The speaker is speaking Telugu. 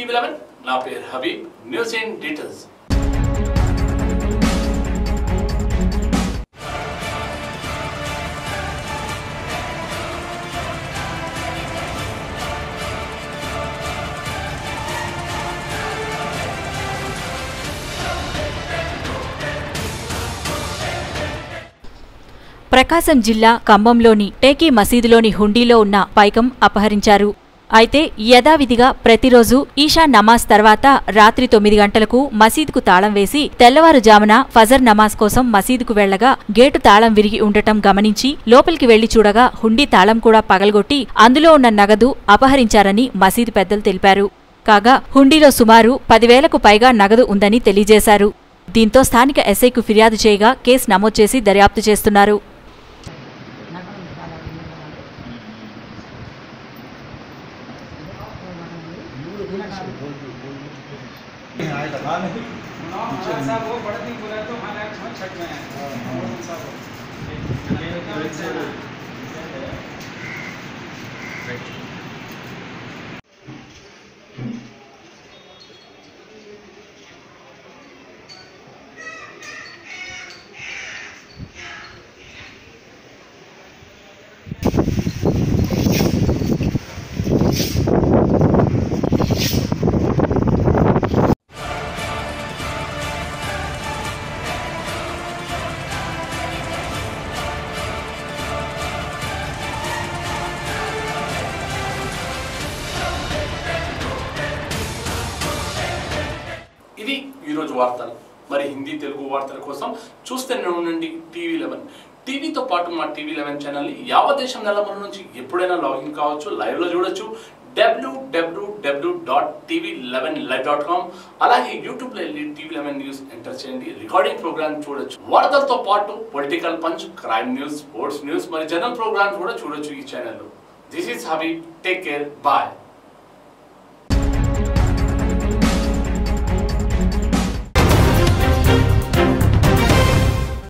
టీవీ లెవెన్ నా పేరు Habib news in details Prakasam జిల్లా ఖమ్మంలోని టేకీ మసీదులోని హుండీలో ఉన్న పైకం అపహరించారు అయితే యథావిధిగా ప్రతిరోజు ఈషా నమాజ్ తర్వాత రాత్రి తొమ్మిది గంటలకు మసీదుకు తాళం వేసి తెల్లవారుజామున ఫజర్ నమాజ్ కోసం మసీదుకు వెళ్లగా గేటు తాళం విరిగి ఉండటం గమనించి లోపలికి వెళ్లి చూడగా హుండీ తాళం కూడా పగలగొట్టి అందులో ఉన్న నగదు అపహరించారని మసీదు పెద్దలు తెలిపారు కాగా హుండీలో సుమారు పదివేలకు పైగా నగదు ఉందని తెలియజేశారు దీంతో స్థానిక ఎస్ఐకు ఫిర్యాదు చేయగా కేసు నమోదు చేసి దర్యాప్తు చేస్తున్నారు साहब वो बड़ा दिन बोला तो हमारा छठ में है ఇది ఈరోజు వార్తలు మరి హిందీ తెలుగు వార్తల కోసం చూస్తూనే ఉండండి టీవీ లెవెన్ టీవీతో పాటు మా టీవీ లెవెన్ ఛానల్ని యావత్ దేశం నెలమల నుంచి ఎప్పుడైనా లాగిన్ కావచ్చు లైవ్లో చూడొచ్చు W W W dot TV eleven live dot com అలాగే యూట్యూబ్లో వెళ్ళి టీవీ లెవెన్ న్యూస్ ఎంటర్ చేయండి రికార్డింగ్ ప్రోగ్రామ్ చూడొచ్చు వార్తలతో పాటు political punch crime news sports news మరి జనరల్ ప్రోగ్రామ్స్ కూడా చూడొచ్చు ఈ ఛానల్లో this is Habi take care bye